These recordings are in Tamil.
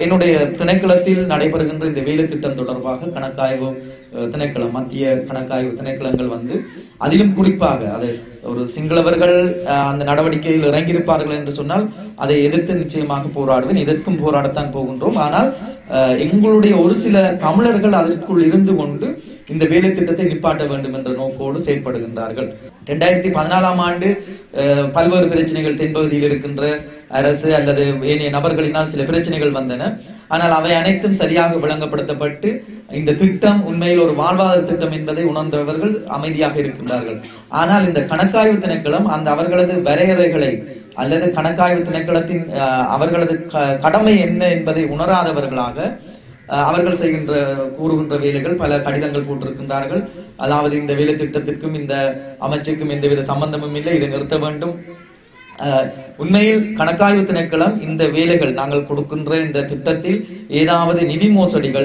என்னுடைய திணைக்களத்தில் நடைபெறுகின்ற இந்த வேலை திட்டம் தொடர்பாக கணக்காய்வு அஹ், திணைக்களம் மத்திய கணக்காய்வு திணைக்களங்கள் வந்து அதிலும் குறிப்பாக அது ஒரு சிங்களவர்கள் அஹ், அந்த நடவடிக்கையில் இறங்கியிருப்பார்கள் என்று சொன்னால் அதை எதிர்த்து நிச்சயமாக போராடுவேன் எதற்கும் போராடத்தான் போகின்றோம் ஆனால் அஹ், எங்களுடைய ஒரு சில தமிழர்கள் அதற்குள் இருந்து கொண்டு இந்த வேலை திட்டத்தை நிப்பாட்ட வேண்டும் என்ற நோக்கோடு செயல்படுகின்றார்கள் இரண்டாயிரத்தி பதினாலாம் ஆண்டு அஹ், பல்வேறு பிரச்சனைகள் தென்பகுதியில் இருக்கின்ற அரசு அல்லது ஏனைய நபர்களினால் சில பிரச்சனைகள் வந்தன ஆனால் அவை அனைத்தும் சரியாக விளங்கப்படுத்தப்பட்டு இந்த திட்டம் உண்மையில் ஒரு வாழ்வாதார திட்டம் என்பதை உணர்ந்தவர்கள் அமைதியாக இருக்கின்றார்கள் ஆனால் இந்த கணக்காய்வு திணைக்களம் அந்த அவர்களது வரையறைகளை அல்லது கணக்காய்வு திணைக்களத்தின் அஹ், அவர்களது க- கடமை என்ன என்பதை உணராதவர்களாக அஹ், அவர்கள் செய்கின்ற கூறுகின்ற வேலைகள் பல கடிதங்கள் போட்டிருக்கின்றார்கள் அதாவது இந்த வேலை திட்டத்திற்கும் இந்த அமைச்சுக்கும் எந்தவித சம்பந்தமும் இல்லை இதை நிறுத்த வேண்டும் அஹ், உண்மையில் கணக்காய்வு திணைக்களம் இந்த வேலைகள் நாங்கள் கொடுக்கின்ற இந்த திட்டத்தில் ஏதாவது நிதி மோசடிகள்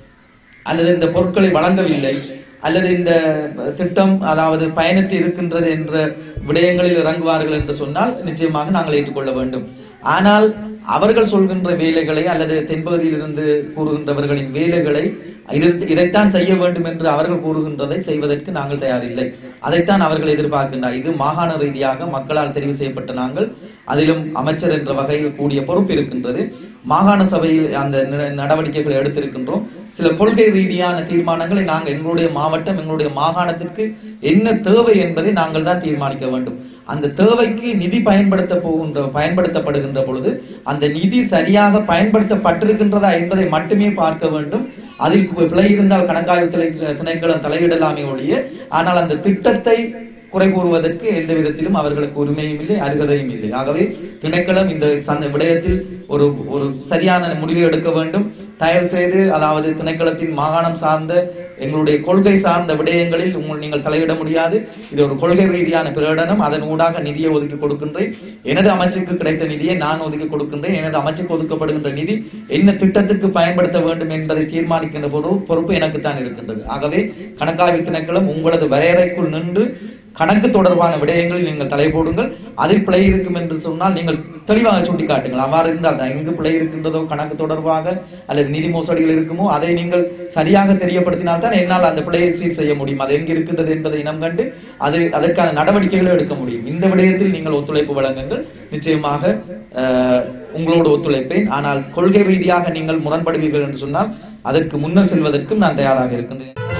அல்லது இந்த பொருட்களை வழங்கவில்லை அல்லது இந்த திட்டம் அதாவது பயனற்று இருக்கின்றது என்ற விடயங்களில் இறங்குவார்கள் என்று சொன்னால் நிச்சயமாக நாங்கள் ஏற்றுக்கொள்ள வேண்டும் ஆனால் அவர்கள் சொல்கின்ற வேலைகளை அல்லது தென்பகுதியில் இருந்து கூறுகின்றவர்களின் வேலைகளை இது- இதைத்தான் செய்ய வேண்டும் என்று அவர்கள் கூறுகின்றதை செய்வதற்கு நாங்கள் தயாரில்லை அதைத்தான் அவர்கள் எதிர்பார்க்கின்றனர் இது மாகாண ரீதியாக மக்களால் தெரிவு செய்யப்பட்ட நாங்கள் அதிலும் அமைச்சர் என்ற வகையில் கூடிய பொறுப்பு இருக்கின்றது மாகாண சபையில் அந்த நட- நடவடிக்கைகளை எடுத்திருக்கின்றோம் சில கொள்கை ரீதியான தீர்மானங்களை நாங்கள் எங்களுடைய மாவட்டம் எங்களுடைய மாகாணத்திற்கு என்ன தேவை என்பதை நாங்கள் தான் தீர்மானிக்க வேண்டும் அந்த தேவைக்கு நிதி பயன்படுத்த போகின்ற பயன்படுத்தப்படுகின்ற பொழுது அந்த நிதி சரியாக பயன்படுத்தப்பட்டிருக்கின்றதா என்பதை மட்டுமே பார்க்க வேண்டும் அதில் பி- பிழை இருந்தால் கணக்காய்வு திணை- திணைக்களம் தலையிடலாமே ஒழிய ஆனால் அந்த திட்டத்தை குறை கூறுவதற்கு எந்த விதத்திலும் அவர்களுக்கு உரிமையும் இல்லை அருகதையும் இல்லை ஆகவே திணைக்களம் இந்த சந்த விடயத்தில் ஒரு ஒரு சரியான முடிவை எடுக்க வேண்டும் தயவு செய்து அதாவது திணைக்களத்தின் மாகாணம் சார்ந்த எங்களுடைய கொள்கை சார்ந்த விடயங்களில் உங்கள் நீங்கள் தலையிட முடியாது இது ஒரு கொள்கை ரீதியான பிரகடனம் அதன் ஊடாக நிதியை ஒதுக்கி கொடுக்கின்றேன் எனது அமைச்சுக்கு கிடைத்த நிதியை நான் ஒதுக்கி கொடுக்கின்றேன் எனது அமைச்சுக்கு ஒதுக்கப்படுகின்ற நிதி என்ன திட்டத்துக்கு பயன்படுத்த வேண்டும் என்பதை தீர்மானிக்கின்ற பொறு- பொறுப்பு எனக்குத்தான் இருக்கின்றது ஆகவே கணக்காய்வு திணைக்களம் உங்களது வரையறைக்குள் நின்று கணக்கு தொடர்பான விடயங்களில் நீங்கள் தலை போடுங்கள் அதில் பிழை இருக்கும் என்று சொன்னால் நீங்கள் தெளிவாக சுட்டிக்காட்டுங்கள் அவ்வாறு இருந்தால் தான் எங்கு பிழை இருக்கின்றதோ கணக்கு தொடர்பாக அல்லது நிதி மோசடிகள் இருக்குமோ அதை நீங்கள் சரியாக தெரியப்படுத்தினால் தான் என்னால் அந்த பிழையை சீர் செய்ய முடியும் அது எங்கு இருக்கின்றது என்பதை இனம் கண்டு அது அதற்கான நடவடிக்கைகளை எடுக்க முடியும் இந்த விடயத்தில் நீங்கள் ஒத்துழைப்பு வழங்குங்கள் நிச்சயமாக அஹ், உங்களோடு ஒத்துழைப்பேன் ஆனால் கொள்கை ரீதியாக நீங்கள் முரண்படுவீர்கள் என்று சொன்னால் அதற்கு முன்னர் செல்வதற்கும் நான் தயாராக இருக்கின்றேன்